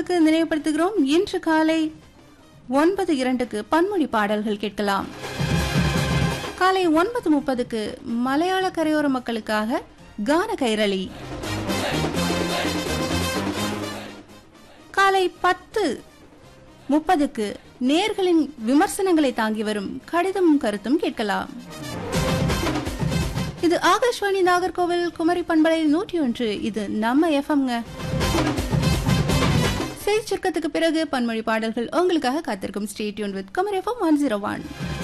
நேர்களுக்கு நினைவுபடுத்துகிறோம் இன்று காலை ஒன்பது இரண்டுக்கு பன்மொழி பாடல்கள் கேட்கலாம் காலை ஒன்பது முப்பதுக்கு மலையாள கரையோர மக்களுக்காக கான கைரளி காலை பத்து முப்பதுக்கு நேர்களின் விமர்சனங்களை தாங்கி வரும் கடிதமும் கருத்தும் கேட்கலாம் இது ஆகாஷ்வாணி நாகர்கோவில் குமரி பண்பலை நூற்றி ஒன்று இது நம்ம எஃப்எம்ங்க செய்தி சுருக்கத்துக்கு பிறகு பன்மொழி பாடல்கள் உங்களுக்காக காத்திருக்கும் stay tuned with Kumari FM one zero one